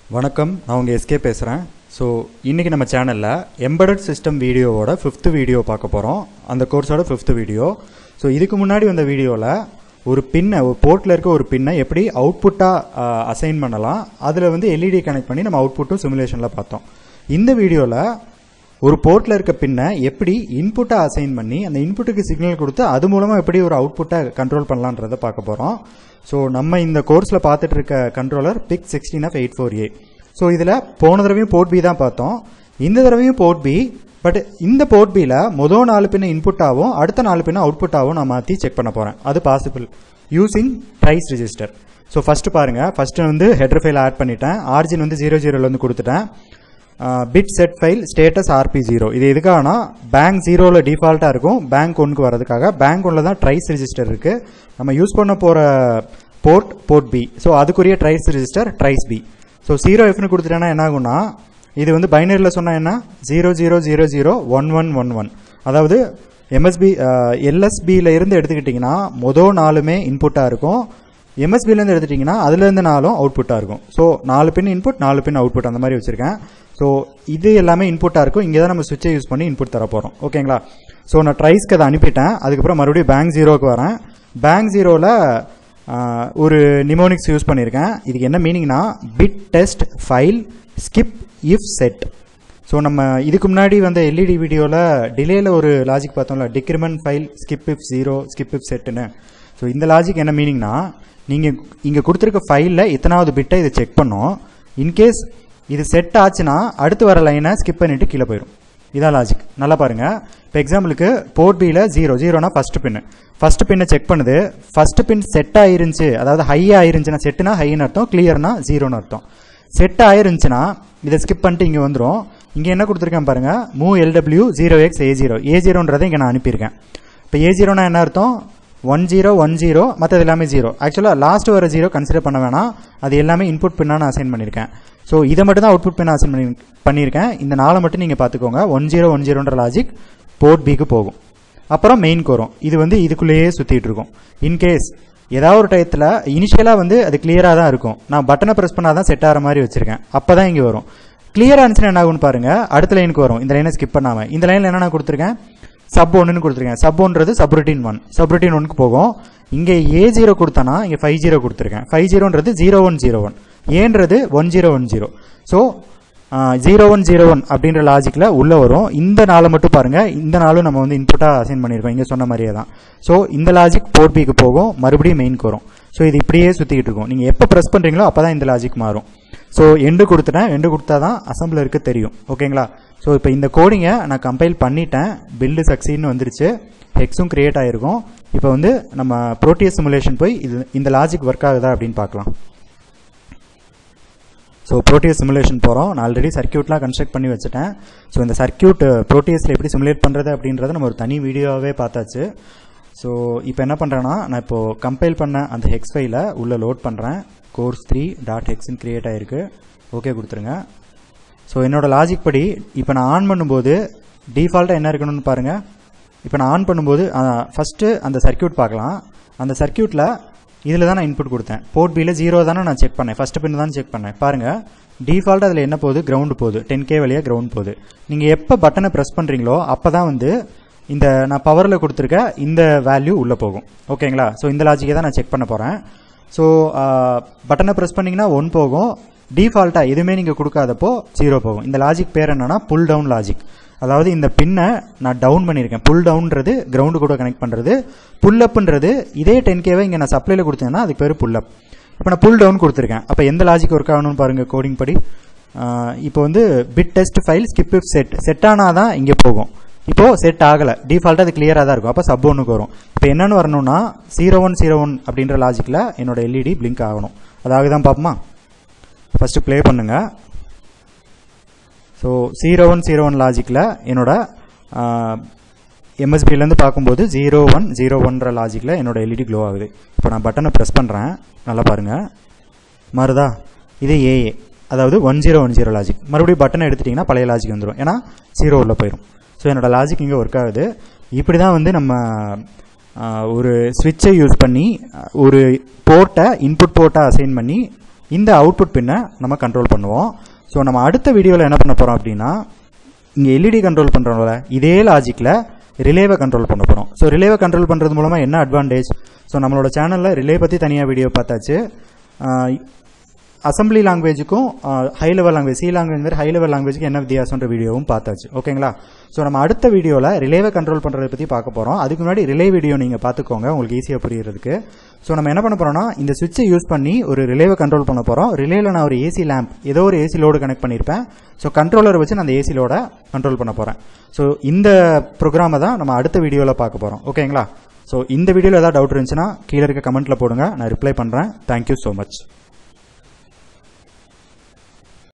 வணக்கம் நான் உங்கள் எஸ்கே பேசுகிறேன் ஸோ இன்றைக்கி நம்ம சேனலில் எம்பெடட் சிஸ்டம் வீடியோவோட ஃபிஃப்த்து வீடியோ பார்க்க போகிறோம் அந்த கோர்ஸோட ஃபிஃப்த்து வீடியோ ஸோ இதுக்கு முன்னாடி வந்த வீடியோவில் ஒரு பின்னை ஒரு போர்ட்டில் இருக்க ஒரு பின்னை எப்படி அவுட்புட்டாக அசைன் பண்ணலாம் அதில் வந்து எல்இடி கனெக்ட் பண்ணி நம்ம அவுட்புட்டும் சிமுலேஷனில் பார்த்தோம் இந்த வீடியோவில் ஒரு போர்ட்டில் இருக்க பின்னை எப்படி இன்புட்டை அசைன் பண்ணி அந்த இன்புட்டுக்கு சிக்னல் கொடுத்து அது மூலமாக எப்படி ஒரு அவுட்புட்டை கண்ட்ரோல் பண்ணலான்றதை பார்க்க போகிறோம் ஸோ நம்ம இந்த கோர்ஸில் பார்த்துட்டு இருக்க controller PIC sixteen F eight four A so இதில் போன தடவையும் போர்ட் பி தான் பார்த்தோம் இந்த தடவையும் போர்ட் பி பட் இந்த போர்ட் பியில் மொதல் நாலு பின்ன இன்புட்டாகவும் அடுத்த நாலு பின்ன அவுட்புட்டாகவும் நான் மாற்றி செக் பண்ண போகிறேன் அது possible using TRIS register so first பாருங்கள் ஃபஸ்ட்டு வந்து ஹெட்ரு ஃபைல் ஆட் பண்ணிட்டேன் ஆர்ஜின் வந்து ஜீரோ ஜீரோலேருந்து கொடுத்துட்டேன் bit set file status RP zero இது எதுக்காகனா பேங்க் ஜீரோவில் டிஃபால்ட்டாக இருக்கும் பேங்க் ஒன்றுக்கு வரதுக்காக பேங்க் ஒன்றில் தான் ட்ரைஸ் ரெஜிஸ்டர் இருக்குது நம்ம யூஸ் பண்ண போகிற போர்ட் போர்ட் பி ஸோ அதுக்குரிய TRIS register TRIS B so zero எஃப்னு கொடுத்துட்டேன்னா என்ன ஆகும்னா இது வந்து பைனரியில் சொன்னால் என்ன zero zero zero zero one one one one அதாவது எம்எஸ்பி எல்எஸ்பியில் இருந்து எடுத்துக்கிட்டிங்கன்னா மொதல் நாலுமே இன்புட்டாக இருக்கும் எம்எஸ்பிலேருந்து எடுத்துட்டிங்கன்னா அதுலேருந்து நாலும் அவுட்புட்டாக இருக்கும் ஸோ நாலு பின் இன்புட் நாலு பின் அவுட்புட் அந்த மாதிரி வச்சுருக்கேன் ஸோ இது எல்லாமே இன்புட்டாக இருக்கும் இங்கே தான் நம்ம சுவிட்சை யூஸ் பண்ணி இன்புட் தர போகிறோம் ஓகேங்களா ஸோ நான் ட்ரைஸ்க்கு அதை அனுப்பிட்டேன் அதுக்கப்புறம் மறுபடியும் பேங்க் ஜீரோக்கு வரேன் பேங்க் ஜீரோவில் ஒரு நிமோனிக்ஸ் யூஸ் பண்ணியிருக்கேன் இதுக்கு என்ன மீனிங்னா bit test file skip if set so நம்ம இதுக்கு முன்னாடி வந்த எல்இடி வீடியோவில் டிலேயில் ஒரு லாஜிக் பார்த்தோம்ல decrement file skip if zero skip if செட்டுன்னு ஸோ இந்த லாஜிக் என்ன மீனிங்னா நீங்கள் இங்கே கொடுத்துருக்க ஃபைலில் எத்தனாவது பிட்டை இதை செக் பண்ணோம் இன்கேஸ் இது செட் ஆச்சுன்னா அடுத்து வர லைனை ஸ்கிப் பண்ணிட்டு கீழே போயிடும் இதான் லாஜிக் நல்லா பாருங்க இப்போ எக்ஸாம்பிளுக்கு போர்ட் பியில் ஜீரோ ஜீரோனா ஃபர்ஸ்ட் பின்னு ஃபர்ஸ்ட் பின்னை செக் பண்ணுது ஃபர்ஸ்ட் பின் செட் ஆயிருந்துச்சு அதாவது ஹை ஆயிருந்துச்சுன்னா செட்டுனா ஹைன்னு அர்த்தம் கிளியர்னா ஜீரோன்னு அர்த்தம் செட் ஆயிருந்துச்சுன்னா இதை ஸ்கிப் பண்ணிட்டு இங்கே வந்துடும் இங்கே என்ன கொடுத்துருக்கேன் பாருங்க மூ எல்டபிள்யூ zero X A zero A ஜீரோன்றதை இங்கே நான் அனுப்பியிருக்கேன் இப்போ ஏ ஜீரோனா என்ன அர்த்தம் ஒன் ஜீரோ ஒன் ஜீரோ மற்றது எல்லாமே ஜீரோ ஆக்சுவலாக லாஸ்ட் வர ஜீரோ கன்சிடர் பண்ண வேணாம் அது எல்லாமே இன்புட் பின்னா நான் அசைன் பண்ணியிருக்கேன் ஸோ இதை மட்டும் தான் அவுட்புட் பின் அசைன் பண்ணி பண்ணியிருக்கேன் இந்த நாளை மட்டும் நீங்கள் பார்த்துக்கோங்க ஒன் ஜீரோ ஒன் ஜீரோன்ற லாஜிக் போர்ட் பிக்கு போகும் அப்புறம் மெயின்க்கு வரும் இது வந்து இதுக்குள்ளேயே சுற்றிட்டு இருக்கும் இன்கேஸ் ஏதாவது ஒரு டயத்தில் இனிஷியலாக வந்து அது கிளியராக தான் இருக்கும் நான் பட்டனை ப்ரெஸ் பண்ணால் தான் செட் ஆகிற மாதிரி வச்சிருக்கேன் அப்போ தான் இங்கே வரும் கிளியராக இருந்துச்சுன்னா என்ன ஆகும்னு பாருங்க அடுத்த லைனுக்கு வரும் இந்த லைனை ஸ்கிப் பண்ணாமல் இந்த லைனில் என்ன நான் கொடுத்துருக்கேன் சப் ஒன்றுன்னு கொடுத்துருக்கேன் சப் ஒன்றது சப்ருட்டின் ஒன் சப்ருட்டின் ஒன்க்கு போகும் இங்கே ஏ ஜீரோ கொடுத்தனா இங்கே ஃபைவ் ஜீரோ கொடுத்துருக்கேன் ஃபைவ் ஜீரோன்றது ஜீரோ ஒன் ஜீரோ ஒன் ஏன்றது one zero one zero so zero one zero one அப்படின்ற லாஜிக்கில் உள்ளே வரும் இந்த நாளை மட்டும் பாருங்கள் இந்த நாளும் நம்ம வந்து இன்புட்டாக அசைன் பண்ணியிருக்கோம் இங்கே சொன்ன மாதிரியே தான் ஸோ இந்த லாஜிக் போர்ட் பிக்கு போகும் மறுபடியும் மெயின்க்கு வரும் ஸோ இது இப்படியே சுற்றிக்கிட்டு இருக்கும் நீங்கள் எப்போ ப்ரெஸ் பண்ணுறீங்களோ அப்போ தான் இந்த லாஜிக் மாறும் ஸோ எண்டு கொடுத்துட்டேன் எண்டு கொடுத்தா தான் அசம்பிளருக்கு தெரியும் ஓகேங்களா ஸோ இப்போ இந்த கோடிங்கை நான் கம்பைல் பண்ணிட்டேன் பில்டு சக்சீட்னு வந்துருச்சு ஹெக்ஸும் கிரியேட் ஆகிருக்கும் இப்போ வந்து நம்ம ப்ரோட்டியஸ் சிமுலேஷன் போய் இது இந்த லாஜிக் ஒர்க் ஆகுதா அப்படின்னு பார்க்கலாம் ஸோ ப்ரோட்டியஸ் சிமுலேஷன் போகிறோம் நான் ஆல்ரெடி சர்க்கியூட்லாம் கன்ஸ்ட்ரக்ட் பண்ணி வச்சுட்டேன் ஸோ இந்த சர்க்கியூட் ப்ரோட்டியஸில் எப்படி சிமுலேட் பண்ணுறது அப்படின்றத நம்ம ஒரு தனி வீடியோவே பார்த்தாச்சு ஸோ இப்போ என்ன பண்ணுறேன்னா நான் இப்போது கம்பைல் பண்ண அந்த ஹெக்ஸ் ஃபைலை உள்ளே லோட் பண்ணுறேன் கோர்ஸ் த்ரீ டாட் ஹெக்ஸ்னு கிரியேட் ஆகிருக்கு ஓகே கொடுத்துருங்க ஸோ என்னோட லாஜிக் படி இப்போ நான் ஆன் பண்ணும்போது டிஃபால்ட்டாக என்ன இருக்கணும்னு பாருங்கள் இப்போ நான் ஆன் பண்ணும்போது ஃபஸ்ட்டு அந்த சர்க்கியூட் பார்க்கலாம் அந்த சர்க்கியூட்டில் இதில் தான் நான் இன்புட் கொடுத்தேன் போர்ட் பியில் ஜீரோ தானே நான் செக் பண்ணேன் ஃபஸ்ட்டு பின் தான் செக் பண்ணேன் பாருங்கள் டிஃபால்ட் அதில் என்ன போகுது கிரவுண்டு போகுது டென் கே வழியாக கிரவுண்ட் போகுது நீங்கள் எப்போ பட்டனை ப்ரெஸ் பண்ணுறீங்களோ அப்போ தான் வந்து இந்த நான் பவரில் கொடுத்துருக்க இந்த வேல்யூ உள்ளே போகும் ஓகேங்களா ஸோ இந்த லாஜிக்கை தான் நான் செக் பண்ண போகிறேன் ஸோ பட்டனை ப்ரெஸ் பண்ணிங்கன்னா ஒன் போகும் டிஃபால்ட்டாக எதுவுமே நீங்கள் கொடுக்காதப்போ ஜீரோ போகும் இந்த லாஜிக் பேர் என்னன்னா புல் டவுன் லாஜிக் அதாவது இந்த பின்னை நான் டவுன் பண்ணியிருக்கேன் புல் டவுன்றது கிரவுண்டு கூட கனெக்ட் பண்ணுறது புல் அப்ன்றது இதே டென் கேவை இங்கே நான் சப்ளையில் கொடுத்தேன்னா அதுக்கு பேர் புல் அப் இப்போ நான் புல் டவுன் கொடுத்துருக்கேன் அப்போ எந்த லாஜிக் ஒர்க் ஆகணும்னு பாருங்கள் கோடிங் படி இப்போ வந்து bit test file skip if set set ஆனால் தான் இங்கே போகும் இப்போ செட் ஆகலை டிஃபால்ட்டாக அது கிளியராக தான் இருக்கும் அப்போ சப் ஒன்றுக்கு வரும் இப்போ என்னென்னு வரணும்னா ஜீரோ ஒன் ஜீரோ ஒன் அப்படின்ற லாஜிக்கில் என்னோட எல்இடி பிளிங்க் ஆகணும் அதாக தான் பார்ப்போமா ஃபஸ்ட்டு ப்ளே பண்ணுங்கள் so zero one zero one லாஜிக்கில் என்னோட எம்எஸ்பிலேருந்து பார்க்கும்போது ஜீரோ ஒன் ஜீரோ ஒன்ற லாஜிக்கில் என்னோட எல்இடி க்ளோ ஆகுது இப்போ நான் பட்டனை ப்ரெஸ் பண்ணுறேன் நல்லா பாருங்கள் மாறுதா இது ஏஏ அதாவது one zero one zero logic மறுபடியும் பட்டனை எடுத்துட்டிங்கன்னா பழைய லாஜிக் வந்துடும் ஏன்னா ஜீரோ உள்ள போயிடும் ஸோ என்னோட லாஜிக் இங்கே ஒர்க் ஆகுது இப்படி தான் வந்து நம்ம ஒரு ஸ்விட்சை யூஸ் பண்ணி ஒரு போர்ட்டை இன்புட் போர்ட்டை அசைன் பண்ணி இந்த அவுட்புட் பின்னை நம்ம கண்ட்ரோல் பண்ணுவோம் ஸோ நம்ம அடுத்த வீடியோவில் என்ன பண்ண போகிறோம் அப்படின்னா இங்கே எல்இடி கண்ட்ரோல் பண்ணுறோம்ல இதே லாஜிக்கில் ரிலேவை கண்ட்ரோல் பண்ண போகிறோம் ஸோ ரிலேவை கண்ட்ரோல் பண்ணுறது மூலமாக என்ன அட்வான்டேஜ் ஸோ நம்மளோட சேனலில் ரிலே பற்றி தனியாக வீடியோ பார்த்தாச்சு அசம்பிளி லாங்குவேஜுக்கும் high level language C language மாதிரி ஹை லெவல் லாங்குவேஜுக்கு என்ன வித்தியாசம்ன்ற வீடியோவும் பார்த்தாச்சு ஓகேங்களா ஸோ நம்ம அடுத்த வீடியோவில் ரிலேவை கண்ட்ரோல் பண்ணுறதை பற்றி பார்க்க போகிறோம் அதுக்கு முன்னாடி ரிலே வீடியோ நீங்கள் பார்த்துக்கோங்க உங்களுக்கு ஈஸியாக புரியுறதுக்கு ஸோ நம்ம என்ன பண்ண போகிறோம்னா இந்த சுவிட்சை யூஸ் பண்ணி ஒரு ரிலேவை கண்ட்ரோல் பண்ண போகிறோம் ரிலேவில் நான் ஒரு ஏசி லேம்ப் ஏதோ ஒரு ஏசி லோடு கனெக்ட் பண்ணியிருப்பேன் ஸோ கண்ட்ரோலர் வச்சு நான் அந்த ஏசி லோட கண்ட்ரோல் பண்ண போகிறேன் ஸோ இந்த ப்ரோக்ராமை தான் நம்ம அடுத்த வீடியோவில் பார்க்க போகிறோம் ஓகேங்களா ஸோ இந்த வீடியோவில் ஏதாவது டவுட் இருந்துச்சுன்னா கீழே இருக்க கமெண்ட்டில் போடுங்க நான் ரிப்ளை பண்ணுறேன் தேங்க்யூ ஸோ மச்